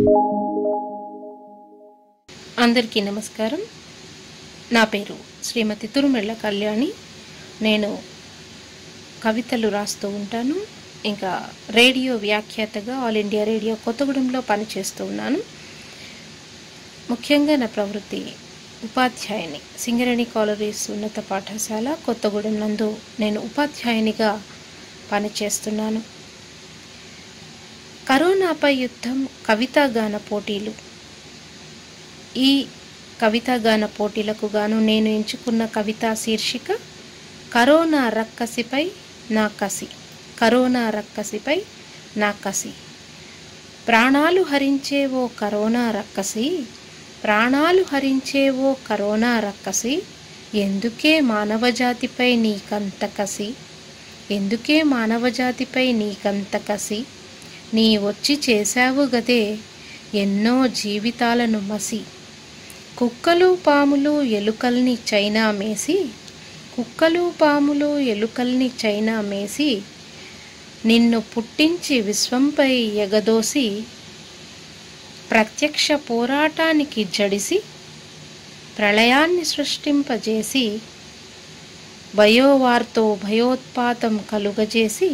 అందరికీ నమస్కారం నా పేరు శ్రీమతి తురుమెళ్ళ కళ్యాణి నేను కవితలు రాస్తూ ఉంటాను ఇంకా రేడియో వ్యాఖ్యాతగా ఆల్ ఇండియా రేడియో కొత్తగూడెంలో పనిచేస్తూ ఉన్నాను ముఖ్యంగా నా ప్రవృత్తి ఉపాధ్యాయుని సింగరేణి కాలరీస్ ఉన్నత పాఠశాల కొత్తగూడెం నందు నేను ఉపాధ్యాయునిగా పనిచేస్తున్నాను కరోనాపై యుద్ధం కవితాగాన పోటీలు ఈ కవితాగాన పోటీలకు గాను నేను ఎంచుకున్న కవితా శీర్షిక కరోనా రక్కసిపై నా కసి కరోనా రక్కసిపై నా కసి ప్రాణాలు హరించే ఓ కరోనా రక్కసి ప్రాణాలు హరించే ఓ కరోనా రక్కసి ఎందుకే మానవజాతిపై నీకంత కసి ఎందుకే మానవజాతిపై నీకంత కసి నీ వచ్చి చేశావు గదే ఎన్నో జీవితాలను మసి కుక్కలు పాములు ఎలుకల్ని చైనా మేసి కుక్కలు పాములు ఎలుకల్ని చైనా మేసి నిన్ను పుట్టించి విశ్వంపై ఎగదోసి ప్రత్యక్ష పోరాటానికి జడిసి ప్రళయాన్ని సృష్టింపజేసి బయోవార్తో భయోత్పాతం కలుగజేసి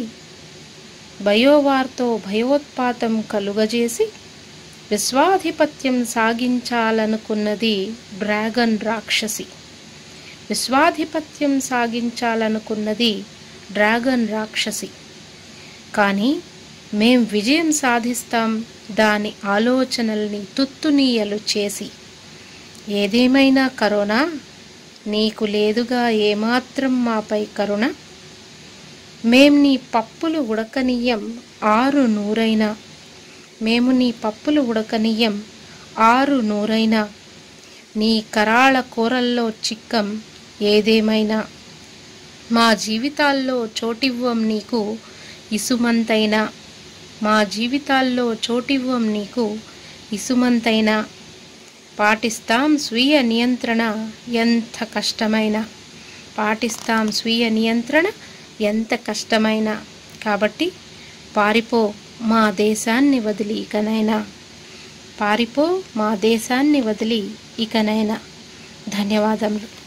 బయోవార్తో భయోత్పాతం కలుగజేసి విశ్వాధిపత్యం సాగించాలనుకున్నది డ్రాగన్ రాక్షసి విశ్వాధిపత్యం సాగించాలనుకున్నది డ్రాగన్ రాక్షసి కానీ మేం విజయం సాధిస్తాం దాని ఆలోచనల్ని తుత్తునీయలు చేసి ఏదేమైనా కరోనా నీకు లేదుగా ఏమాత్రం మాపై కరుణ మేం నీ పప్పులు ఉడకనీయం ఆరు నూరైనా మేము నీ పప్పులు ఉడకనీయం ఆరు నూరైనా నీ కరాళ కూరల్లో చిక్కం ఏదేమైనా మా జీవితాల్లో చోటివ్వం నీకు ఇసుమంతైనా మా జీవితాల్లో చోటివ్వం నీకు ఇసుమంతైనా పాటిస్తాం స్వీయ నియంత్రణ ఎంత కష్టమైనా పాటిస్తాం స్వీయ నియంత్రణ ఎంత కష్టమైనా కాబట్టి పారిపో మా దేశాన్ని వదిలి ఇకనైనా పారిపో మా దేశాన్ని వదిలి ఇకనైనా ధన్యవాదములు